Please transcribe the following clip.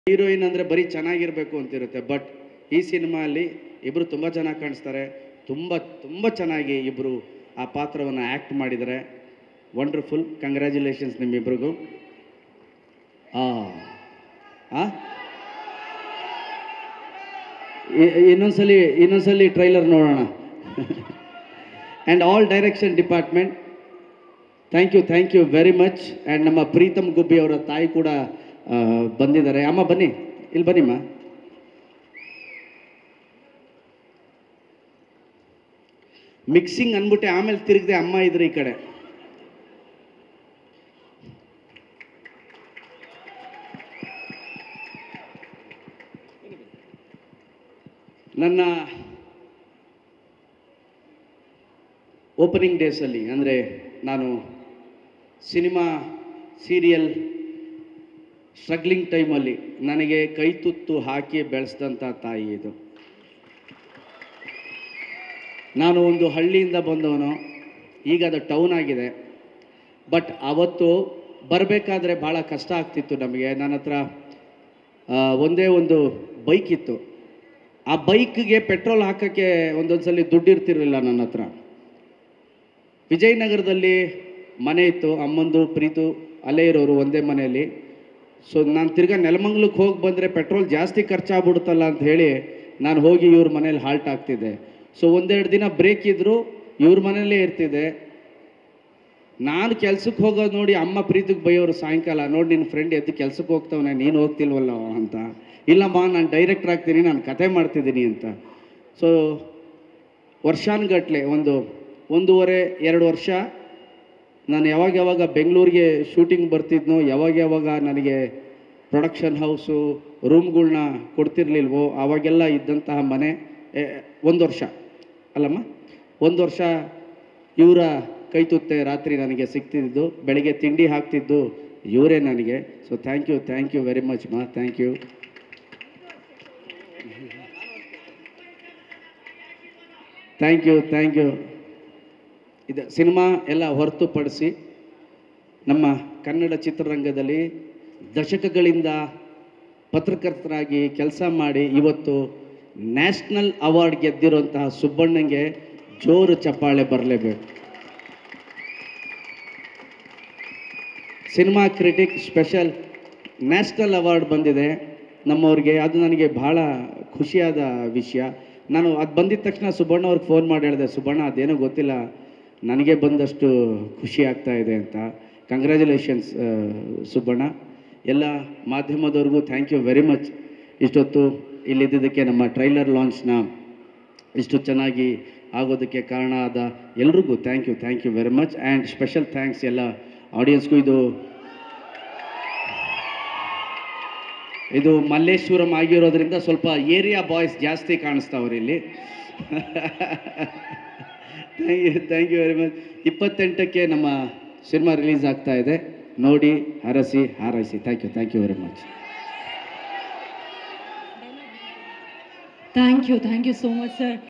Heroine ಅಂದರೆ ಬರೀ ಚೆನ್ನಾಗಿರಬೇಕು ಅಂತಿರುತ್ತೆ ಬಟ್ ಈ ಸಿನಿಮಾ ಅಲ್ಲಿ ಇಬ್ಬರು ತುಂಬ ಚೆನ್ನಾಗಿ ಕಾಣಿಸ್ತಾರೆ ತುಂಬ ತುಂಬ ಚೆನ್ನಾಗಿ ಇಬ್ಬರು ಆ ಪಾತ್ರವನ್ನು ಆ್ಯಕ್ಟ್ ಮಾಡಿದ್ದಾರೆ ವಂಡರ್ಫುಲ್ ಕಂಗ್ರ್ಯಾಚುಲೇಷನ್ಸ್ ನಿಮ್ಮಿಬ್ರಿಗೂ ಆ ಆ? ಇ- ಇನ್ನೊಂದ್ಸಲಿ ಇನ್ನೊಂದ್ಸಲಿ ಟ್ರೈಲರ್ ನೋಡೋಣ and all direction department thank you thank you very much and ನಮ್ಮ ಪ್ರೀತಮ್ ಗುಬ್ಬಿ ಅವರ ತಾಯಿ ಕೂಡ ಆ, ಬಂದಿದ್ದಾರೆ ಅಮ್ಮ ಬನ್ನಿ ಇಲ್ಲಿ ಬನ್ನಿಮ್ಮ ಮಿಕ್ಸಿಂಗ್ ಅಂದ್ಬಿಟ್ಟೆ ಆಮೇಲೆ ತಿರುಗದೆ ಅಮ್ಮ ಇದ್ರೆ ಈ ಕಡೆ ನನ್ನ ಓಪನಿಂಗ್ ಡೇಸಲ್ಲಿ ಅಂದರೆ ನಾನು ಸಿನಿಮಾ ಸೀರಿಯಲ್ ಸ್ಟ್ರಗ್ಲಿಂಗ್ ಟೈಮಲ್ಲಿ ನನಗೆ ಕೈ ತುತ್ತು ಹಾಕಿ ಬೆಳೆಸಿದಂಥ ತಾಯಿ ಇದು ನಾನು ಒಂದು ಹಳ್ಳಿಯಿಂದ ಬಂದವನು ಈಗ ಅದು ಟೌನ್ ಆಗಿದೆ ಬಟ್ ಅವತ್ತು ಬರಬೇಕಾದ್ರೆ ಭಾಳ ಕಷ್ಟ ಆಗ್ತಿತ್ತು ನಮಗೆ ನನ್ನ ಹತ್ರ ಆ, ಒಂದೇ ಒಂದು ಬೈಕ್ ಇತ್ತು ಆ ಬೈಕ್ಗೆ ಪೆಟ್ರೋಲ್ ಹಾಕೋಕ್ಕೆ ಒಂದೊಂದು ಸಲ ದುಡ್ಡು ಇರ್ತಿರಲಿಲ್ಲ ನನ್ನ ಹತ್ರ ವಿಜಯನಗರದಲ್ಲಿ ಮನೆ ಇತ್ತು ಅಮ್ಮಂದು ಪ್ರೀತು ಅಲ್ಲೇ ಇರೋರು ಒಂದೇ ಮನೆಯಲ್ಲಿ ಸೊ ನಾನು ತಿರ್ಗಾ ನೆಲಮಂಗ್ಲಕ್ಕೆ ಹೋಗಿ ಬಂದರೆ ಪೆಟ್ರೋಲ್ ಜಾಸ್ತಿ ಖರ್ಚಾಗ್ಬಿಡುತ್ತಲ್ಲ ಅಂತ ಹೇಳಿ ನಾನು ಹೋಗಿ ಇವ್ರ ಮನೇಲಿ ಹಾಲ್ಟ್ ಆಗ್ತಿದ್ದೆ ಸೊ ಒಂದೆರಡು ದಿನ ಬ್ರೇಕ್ ಇದ್ದರು ಇವ್ರ ಮನೇಲೇ ಇರ್ತಿದ್ದೆ ನಾನು ಕೆಲ್ಸಕ್ಕೆ ಹೋಗೋದು ನೋಡಿ ಅಮ್ಮ ಪ್ರೀತಿಗೆ ಬೈಯೋರು ಸಾಯಂಕಾಲ ನೋಡಿ ನಿನ್ನ ಫ್ರೆಂಡ್ ಎದ್ದು ಕೆಲ್ಸಕ್ಕೆ ಹೋಗ್ತಾವನೆ ನೀನು ಹೋಗ್ತಿಲ್ವಲ್ಲ ಅಂತ ಇಲ್ಲಮ್ಮ ನಾನು ಡೈರೆಕ್ಟರ್ ಆಗ್ತೀನಿ ನಾನು ಕತೆ ಮಾಡ್ತಿದ್ದೀನಿ ಅಂತ ಸೊ ವರ್ಷಾನುಗಟ್ಲೆ ಒಂದು ಒಂದೂವರೆ ಎರಡು ವರ್ಷ ನಾನು ಯಾವಾಗ ಯಾವಾಗ ಬೆಂಗಳೂರಿಗೆ ಶೂಟಿಂಗ್ ಬರ್ತಿದ್ನೋ ಯಾವಾಗ ಯಾವಾಗ ನನಗೆ ಪ್ರೊಡಕ್ಷನ್ ಹೌಸು ರೂಮ್ಗಳ್ನ ಕೊಡ್ತಿರ್ಲಿಲ್ವೋ ಆವಾಗೆಲ್ಲ ಇದ್ದಂತಹ ಮನೆ ಒಂದು ವರ್ಷ ಅಲ್ಲಮ್ಮ ಒಂದು ವರ್ಷ ಇವರ ಕೈ ತುತ್ತೆ ರಾತ್ರಿ ನನಗೆ ಸಿಗ್ತಿದ್ದು ಬೆಳಿಗ್ಗೆ ತಿಂಡಿ ಹಾಕ್ತಿದ್ದು ಇವರೇ ನನಗೆ so thank you thank you very much ಮಾ thank you thank you thank you ಇದು ಸಿನಿಮಾ ಎಲ್ಲ ಹೊರತುಪಡಿಸಿ ನಮ್ಮ ಕನ್ನಡ ಚಿತ್ರರಂಗದಲ್ಲಿ ದಶಕಗಳಿಂದ ಪತ್ರಕರ್ತರಾಗಿ ಕೆಲಸ ಮಾಡಿ ಇವತ್ತು ನ್ಯಾಷನಲ್ ಅವಾರ್ಡ್ ಗೆದ್ದಿರುವಂತಹ ಸುಬ್ಬಣ್ಣಂಗೆ ಜೋರು ಚಪ್ಪಾಳೆ ಬರಲೇಬೇಕು cinema critic special national award ಬಂದಿದೆ ನಮ್ಮವ್ರಿಗೆ ಅದು ನನಗೆ ಭಾಳ ಖುಷಿಯಾದ ವಿಷಯ ನಾನು ಅದು ಬಂದಿದ ತಕ್ಷಣ ಸುಬ್ಬಣ್ಣ ಅವ್ರಿಗೆ ಫೋನ್ ಮಾಡಿ ಹೇಳಿದೆ ಸುಬ್ಬಣ್ಣ ಅದೇನೋ ಗೊತ್ತಿಲ್ಲ ನನಗೆ ಬಂದಷ್ಟು ಖುಷಿ ಆಗ್ತಾ ಇದೆ ಅಂತ ಕಂಗ್ರ್ಯಾಚುಲೇಷನ್ಸ್ ಸುಬ್ಬಣ್ಣ ಎಲ್ಲ ಮಾಧ್ಯಮದವ್ರಿಗೂ ಥ್ಯಾಂಕ್ ಯು ವೆರಿ ಮಚ್ ಇಷ್ಟೊತ್ತು ಇಲ್ಲಿದ್ದಕ್ಕೆ ನಮ್ಮ ಟ್ರೈಲರ್ ಲಾಂಚ್ನ ಇಷ್ಟು ಚೆನ್ನಾಗಿ ಆಗೋದಕ್ಕೆ ಕಾರಣ ಆದ ಎಲ್ರಿಗೂ thank you thank you very much and special thanks ಎಲ್ಲ ಆಡಿಯನ್ಸ್ಗೂ ಇದು ಇದು ಮಲ್ಲೇಶ್ವರಂ ಆಗಿರೋದ್ರಿಂದ ಸ್ವಲ್ಪ ಏರಿಯಾ ಬಾಯ್ಸ್ ಜಾಸ್ತಿ ಕಾಣಿಸ್ತಾವ್ರೆ ಇಲ್ಲಿ thank you thank you very much ಇಪ್ಪತ್ತೆಂಟಕ್ಕೆ ನಮ್ಮ ಸಿನಿಮಾ ರಿಲೀಸ್ ಆಗ್ತಾ ಇದೆ ನೋಡಿ ಹರಸಿ ಹಾರೈಸಿ thank you thank you very much Thank you, thank you so much, sir.